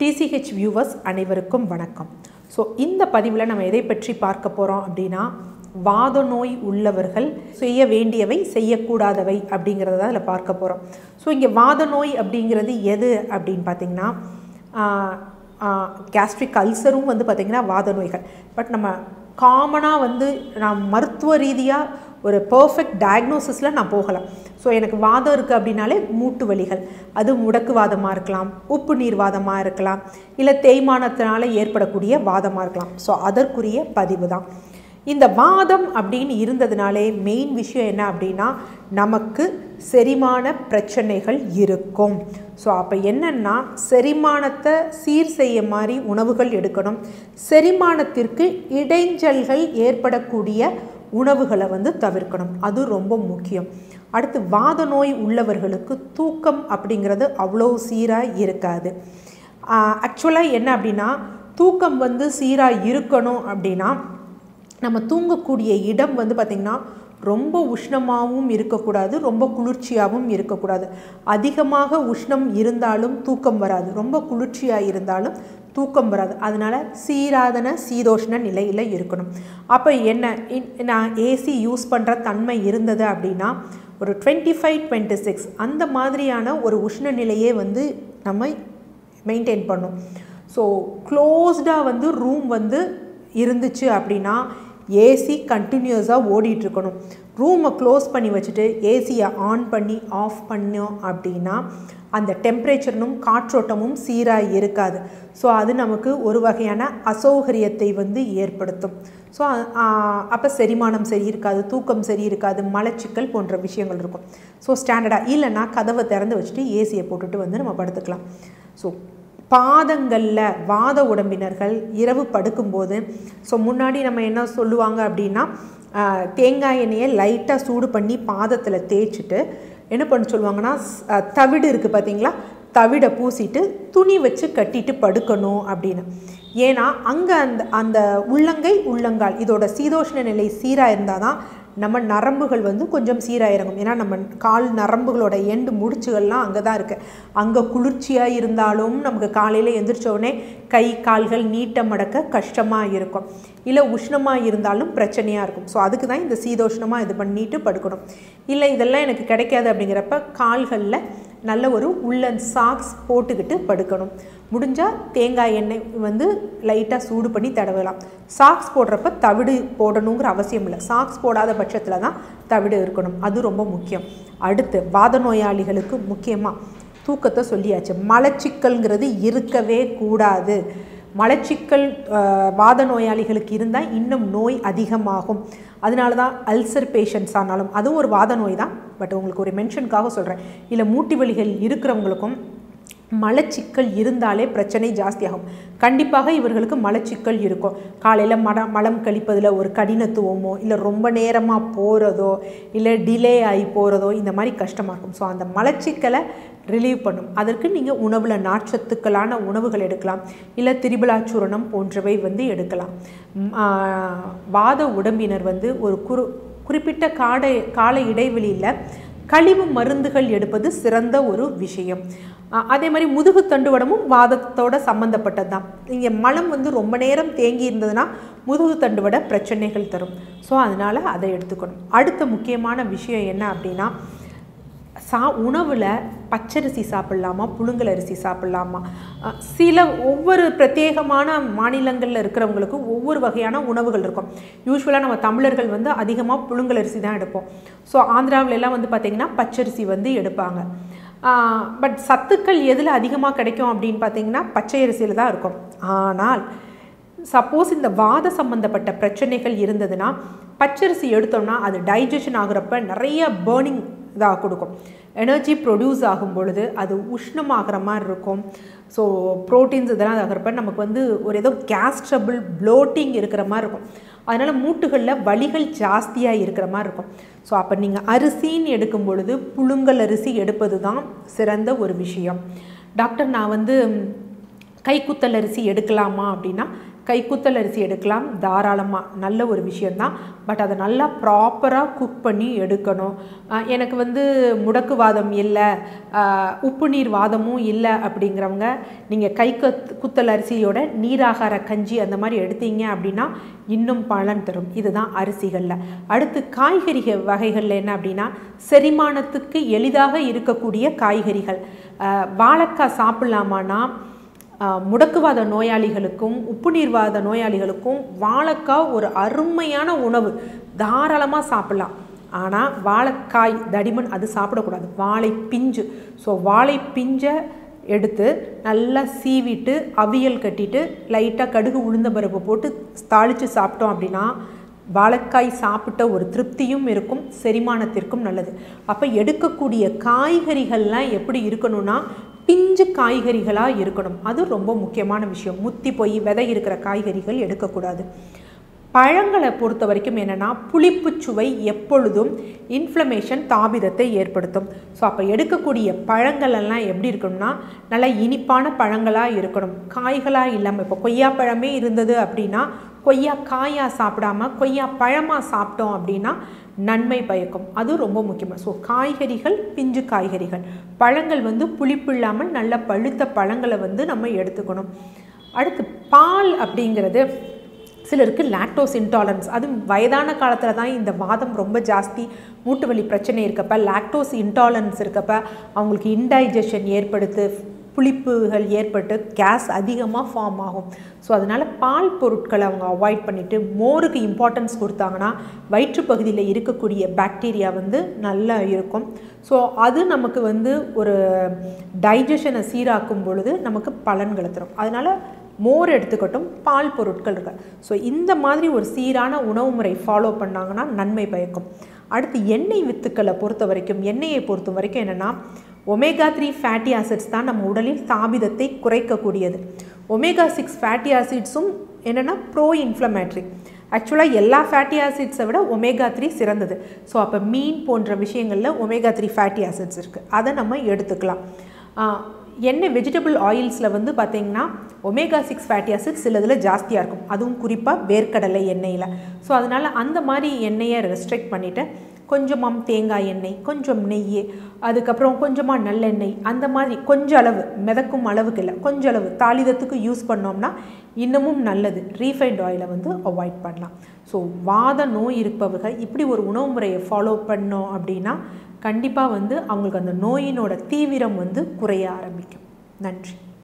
DCH viewers அனைவருக்கும் வணக்கம் so இந்த பதிவில் நம்ம எதை பற்றி பார்க்க போகிறோம் அப்படின்னா வாத நோய் உள்ளவர்கள் செய்ய வேண்டியவை செய்யக்கூடாதவை அப்படிங்கிறத தான் இதில் பார்க்க போகிறோம் ஸோ இங்கே வாத நோய் அப்படிங்கிறது எது அப்படின்னு பார்த்தீங்கன்னா கேஸ்ட்ரிக் அல்சரும் வந்து பார்த்திங்கன்னா வாத நோய்கள் பட் நம்ம காமனாக வந்து நான் மருத்துவ ரீதியாக ஒரு பர்ஃபெக்ட் டயக்னோசிஸில் நான் போகலாம் ஸோ எனக்கு வாதம் இருக்குது அப்படின்னாலே மூட்டு வலிகள் அது முடக்கு வாதமாக இருக்கலாம் உப்பு நீர் வாதமாக இருக்கலாம் இல்லை தேய்மானத்தினால ஏற்படக்கூடிய வாதமாக இருக்கலாம் ஸோ அதற்குரிய பதிவு தான் இந்த வாதம் அப்படின்னு இருந்ததுனாலே மெயின் விஷயம் என்ன அப்படின்னா நமக்கு செரிமான பிரச்சனைகள் இருக்கும் ஸோ அப்போ என்னென்னா செரிமானத்தை சீர் செய்ய மாதிரி உணவுகள் எடுக்கணும் செரிமானத்திற்கு இடைஞ்சல்கள் ஏற்படக்கூடிய உணவுகளை வந்து தவிர்க்கணும் அது ரொம்ப முக்கியம் அடுத்து வாத நோய் உள்ளவர்களுக்கு தூக்கம் அப்படிங்கிறது அவ்வளோ சீராக இருக்காது ஆக்சுவலாக என்ன அப்படின்னா தூக்கம் வந்து சீராக இருக்கணும் அப்படின்னா நம்ம தூங்கக்கூடிய இடம் வந்து பார்த்திங்கன்னா ரொம்ப உஷ்ணமாகவும் இருக்கக்கூடாது ரொம்ப குளிர்ச்சியாகவும் இருக்கக்கூடாது அதிகமாக உஷ்ணம் இருந்தாலும் தூக்கம் வராது ரொம்ப குளிர்ச்சியாக இருந்தாலும் தூக்கம் வராது அதனால் சீராதன சீதோஷ்ண நிலையில் இருக்கணும் அப்போ என்ன நான் ஏசி யூஸ் பண்ணுற தன்மை இருந்தது அப்படின்னா ஒரு டுவெண்ட்டி ஃபைவ் டுவெண்ட்டி சிக்ஸ் அந்த மாதிரியான ஒரு உஷ்ண நிலையே வந்து நம்ம மெயின்டைன் பண்ணும் ஸோ க்ளோஸ்டாக வந்து ரூம் வந்து இருந்துச்சு அப்படின்னா ஏசி கண்டினியூஸாக ஓடிட்டுருக்கணும் ரூமை க்ளோஸ் பண்ணி வச்சுட்டு ஏசியை ஆன் பண்ணி ஆஃப் பண்ணோம் அப்படின்னா அந்த டெம்பரேச்சரும் காற்றோட்டமும் சீராக இருக்காது ஸோ அது நமக்கு ஒரு வகையான அசௌகரியத்தை வந்து ஏற்படுத்தும் ஸோ அப்போ செரிமானம் சரி இருக்காது தூக்கம் சரி இருக்காது மலச்சிக்கல் போன்ற விஷயங்கள் இருக்கும் ஸோ ஸ்டாண்டர்டாக இல்லைன்னா கதவை திறந்து வச்சுட்டு ஏசியை போட்டுட்டு வந்து நம்ம படுத்துக்கலாம் ஸோ பாதங்களில் வாத உடம்பினர்கள் இரவு படுக்கும்போது ஸோ முன்னாடி நம்ம என்ன சொல்லுவாங்க அப்படின்னா தேங்காய் எண்ணெயை லைட்டாக சூடு பண்ணி பாதத்தில் தேய்ச்சிட்டு என்ன பண்ண சொல்லுவாங்கன்னா தவிடு இருக்குது பார்த்தீங்களா தவிடை பூசிட்டு துணி வச்சு கட்டிட்டு படுக்கணும் அப்படின்னு ஏன்னா அங்கே அந்த அந்த உள்ளங்கை உள்ளங்கால் இதோட சீதோஷ்ண நிலை சீராக இருந்தால் தான் நம்ம நரம்புகள் வந்து கொஞ்சம் சீராக இறங்கும் ஏன்னா நம்ம கால் நரம்புகளோட எண்டு முடிச்சுகள்லாம் அங்கே தான் இருக்குது அங்கே குளிர்ச்சியாக இருந்தாலும் நமக்கு காலையில் எந்திரிச்சோடனே கை கால்கள் நீட்ட மடக்க கஷ்டமாக இருக்கும் இல்லை உஷ்ணமாக இருந்தாலும் பிரச்சனையாக இருக்கும் ஸோ அதுக்கு தான் இந்த சீதோஷ்ணமாக இது பண்ணிட்டு படுக்கணும் இல்லை இதெல்லாம் எனக்கு கிடைக்காது அப்படிங்கிறப்ப கால்களில் நல்ல ஒரு உள்ளன் சாக்ஸ் போட்டுக்கிட்டு படுக்கணும் முடிஞ்சால் தேங்காய் எண்ணெய் வந்து லைட்டாக சூடு பண்ணி தடவலாம் சாக்ஸ் போடுறப்ப தவிடு போடணுங்கிற அவசியம் இல்லை சாக்ஸ் போடாத பட்சத்தில் தான் தவிடு இருக்கணும் அது ரொம்ப முக்கியம் அடுத்து வாத நோயாளிகளுக்கு முக்கியமாக தூக்கத்தை சொல்லியாச்சு மலச்சிக்கல்ங்கிறது இருக்கவே கூடாது மலச்சிக்கல் வாத நோயாளிகளுக்கு இருந்தால் இன்னும் நோய் அதிகமாகும் அதனால தான் அல்சர் பேஷண்ட்ஸ் ஆனாலும் அதுவும் ஒரு வாத நோய் தான் பட் உங்களுக்கு ஒரு மென்ஷனுக்காக சொல்கிறேன் இல்லை மூட்டி வலிகள் இருக்கிறவங்களுக்கும் மலச்சிக்கல் இருந்தாலே பிரச்சனை ஜாஸ்தியாகும் கண்டிப்பாக இவர்களுக்கு மலச்சிக்கல் இருக்கும் காலையில் மட மலம் கழிப்பதில் ஒரு கடினத்துவமோ இல்லை ரொம்ப நேரமாக போகிறதோ இல்லை டிலே ஆகி போகிறதோ இந்த மாதிரி கஷ்டமாக இருக்கும் ஸோ அந்த மலச்சிக்கலை ரிலீவ் பண்ணும் அதற்கு நீங்கள் உணவில் நார்ச்சத்துக்களான உணவுகள் எடுக்கலாம் இல்லை திரிபலாச்சூரணம் போன்றவை வந்து எடுக்கலாம் வாத உடம்பினர் வந்து ஒரு குறு குறிப்பிட்ட காட கால இடைவெளியில் கழிவு மருந்துகள் எடுப்பது சிறந்த ஒரு விஷயம் அதே மாதிரி முதுகு தண்டுவடமும் வாதத்தோட சம்மந்தப்பட்டது தான் இங்கே மலம் வந்து ரொம்ப நேரம் தேங்கி இருந்ததுன்னா முதுகு தண்டுவட பிரச்சனைகள் தரும் ஸோ அதனால் அதை எடுத்துக்கணும் அடுத்த முக்கியமான விஷயம் என்ன அப்படின்னா சா உணவில் பச்சரிசி சாப்பிட்லாமா புழுங்கல் அரிசி சாப்பிட்லாமா சில ஒவ்வொரு பிரத்யேகமான மாநிலங்களில் இருக்கிறவங்களுக்கு ஒவ்வொரு வகையான உணவுகள் இருக்கும் யூஸ்வலாக நம்ம தமிழர்கள் வந்து அதிகமாக புழுங்கல் அரிசி தான் எடுப்போம் ஸோ ஆந்திராவிலலாம் வந்து பார்த்திங்கன்னா பச்சரிசி வந்து எடுப்பாங்க பட் சத்துக்கள் எதில் அதிகமாக கிடைக்கும் அப்படின்னு பார்த்தீங்கன்னா பச்சை அரிசியில் தான் இருக்கும் ஆனால் சப்போஸ் இந்த வாத சம்மந்தப்பட்ட பிரச்சனைகள் இருந்ததுன்னா பச்சரிசி எடுத்தோம்னா அது டைஜஷன் ஆகுறப்ப நிறைய பேர்னிங் இதாக கொடுக்கும் எனர்ஜி ப்ரொடியூஸ் ஆகும் பொழுது அது உஷ்ணமாகிற மாதிரி இருக்கும் ஸோ ப்ரோட்டீன்ஸ் இதெல்லாம் ஆகிறப்ப நமக்கு வந்து ஒரு ஏதோ கேஸ் ட்ரபிள் ப்ளோட்டிங் இருக்கிற மாதிரி இருக்கும் அதனால் மூட்டுகளில் வலிகள் ஜாஸ்தியாக இருக்கிற மாதிரி இருக்கும் ஸோ அப்போ நீங்கள் அரிசின்னு எடுக்கும் பொழுது புழுங்கல் அரிசி எடுப்பது தான் சிறந்த ஒரு விஷயம் டாக்டர் நான் வந்து கைக்குத்தல் அரிசி எடுக்கலாமா அப்படின்னா கைக்குத்தல் அரிசி எடுக்கலாம் தாராளமாக நல்ல ஒரு விஷயந்தான் பட் அதை நல்லா ப்ராப்பராக குக் பண்ணி எடுக்கணும் அஹ் எனக்கு வந்து முடக்குவாதம் இல்லை அஹ் உப்பு நீர் வாதமும் இல்லை அப்படிங்கிறவங்க நீங்கள் கை கத் குத்தல் அரிசியோட நீராகார கஞ்சி அந்த மாதிரி எடுத்தீங்க அப்படின்னா இன்னும் பலன் தரும் இதுதான் அரிசிகளில் அடுத்து காய்கறிகள் வகைகளில் என்ன அப்படின்னா செரிமானத்துக்கு எளிதாக இருக்கக்கூடிய காய்கறிகள் அஹ் வாழைக்காய் சாப்பிட்லாமான்னா ஆஹ் முடக்குவாத நோயாளிகளுக்கும் உப்பு நீர்வாத நோயாளிகளுக்கும் வாழைக்காய் ஒரு அருமையான உணவு தாராளமாக சாப்பிடலாம் ஆனால் வாழைக்காய் தடிமன் அது சாப்பிடக்கூடாது வாழை பிஞ்சு ஸோ வாழை பிஞ்சை எடுத்து நல்லா சீவிட்டு அவியல் கட்டிட்டு லைட்டாக கடுகு உளுந்த பருப்பு போட்டு தாளித்து சாப்பிட்டோம் அப்படின்னா வாழைக்காய் சாப்பிட்ட ஒரு திருப்தியும் இருக்கும் செரிமானத்திற்கும் நல்லது அப்போ எடுக்கக்கூடிய காய்கறிகள்லாம் எப்படி இருக்கணும்னா பிஞ்சு காய்கறிகளாக இருக்கணும் அது ரொம்ப முக்கியமான விஷயம் முத்தி போய் விதை இருக்கிற காய்கறிகள் எடுக்கக்கூடாது பழங்களை பொறுத்த வரைக்கும் என்னென்னா புளிப்புச் சுவை எப்பொழுதும் இன்ஃப்ளமேஷன் தாபிதத்தை ஏற்படுத்தும் ஸோ அப்போ எடுக்கக்கூடிய பழங்கள் எல்லாம் எப்படி இருக்கணும்னா நல்லா இனிப்பான பழங்களாக இருக்கணும் காய்களாக இல்லாமல் இப்போ கொய்யா பழமே இருந்தது அப்படின்னா கொய்யா காயாக சாப்பிடாம கொய்யா பழமாக சாப்பிட்டோம் அப்படின்னா நன்மை பயக்கும் அது ரொம்ப முக்கியமாக ஸோ காய்கறிகள் பிஞ்சு காய்கறிகள் பழங்கள் வந்து புளிப்பு இல்லாமல் நல்ல பழுத்த பழங்களை வந்து நம்ம எடுத்துக்கணும் அடுத்து பால் அப்படிங்கிறது சிலருக்கு லாக்டோஸ் இன்டாலரன்ஸ் அதுவும் வயதான காலத்தில் தான் இந்த வாதம் ரொம்ப ஜாஸ்தி மூட்டு வலி பிரச்சனை இருக்கப்ப லாக்டோஸ் இன்டாலரன்ஸ் இருக்கப்ப அவங்களுக்கு இன்டைஜஷன் ஏற்படுத்து புளிப்புகள் ஏற்பட்டு கேஸ் அதிகமாக ஃபார்ம் ஆகும் ஸோ அதனால் பால் பொருட்களை அவங்க அவாய்ட் பண்ணிவிட்டு மோருக்கு இம்பார்ட்டன்ஸ் கொடுத்தாங்கன்னா வயிற்றுப்பகுதியில் இருக்கக்கூடிய பாக்டீரியா வந்து நல்லா இருக்கும் ஸோ அது நமக்கு வந்து ஒரு டைஜஷனை சீராக்கும் பொழுது நமக்கு பலன்களை தரும் அதனால் மோர் எடுத்துக்கட்டும் பால் பொருட்கள் இருக்கு ஸோ இந்த மாதிரி ஒரு சீரான உணவு முறை ஃபாலோ பண்ணாங்கன்னா நன்மை பயக்கும் அடுத்து எண்ணெய் வித்துக்களை பொறுத்த வரைக்கும் எண்ணெயை பொறுத்த வரைக்கும் என்னென்னா ஒமேகா த்ரீ ஃபேட்டி ஆசிட்ஸ் தான் நம்ம உடலில் தாபிதத்தை குறைக்கக்கூடியது ஒமேகா சிக்ஸ் ஃபேட்டி ஆசிட்ஸும் என்னென்னா ப்ரோ இன்ஃப்ளமேட்ரி ஆக்சுவலாக எல்லா ஃபேட்டி ஆசிட்ஸை விட ஒமேகா த்ரீ சிறந்தது ஸோ அப்போ மீன் போன்ற விஷயங்களில் ஒமேகா த்ரீ ஃபேட்டி ஆசிட்ஸ் இருக்குது அதை நம்ம எடுத்துக்கலாம் எண்ணெய் வெஜிடபிள் ஆயில்ஸில் வந்து பார்த்திங்கன்னா ஒமேகா சிக்ஸ் ஃபேட்டி ஆசிட் சிலதில் ஜாஸ்தியாக இருக்கும் அதுவும் குறிப்பாக வேர்க்கடலை எண்ணெயில் ஸோ அதனால் அந்த மாதிரி எண்ணெயை ரெஸ்ட்ரிக்ட் பண்ணிவிட்டு கொஞ்சமாக தேங்காய் எண்ணெய் கொஞ்சம் நெய் அதுக்கப்புறம் கொஞ்சமாக நல்லெண்ணெய் அந்த மாதிரி கொஞ்சம் அளவு மிதக்கும் அளவுக்கு இல்லை கொஞ்சம் அளவு தாளிதத்துக்கு யூஸ் பண்ணோம்னா இன்னமும் நல்லது ரீஃபைண்ட் ஆயிலை வந்து அவாய்ட் பண்ணலாம் ஸோ வாத நோய் இருப்பவர்கள் இப்படி ஒரு உணவு முறையை ஃபாலோ பண்ணோம் அப்படின்னா கண்டிப்பாக வந்து அவங்களுக்கு அந்த நோயினோட தீவிரம் வந்து குறைய ஆரம்பிக்கும் நன்றி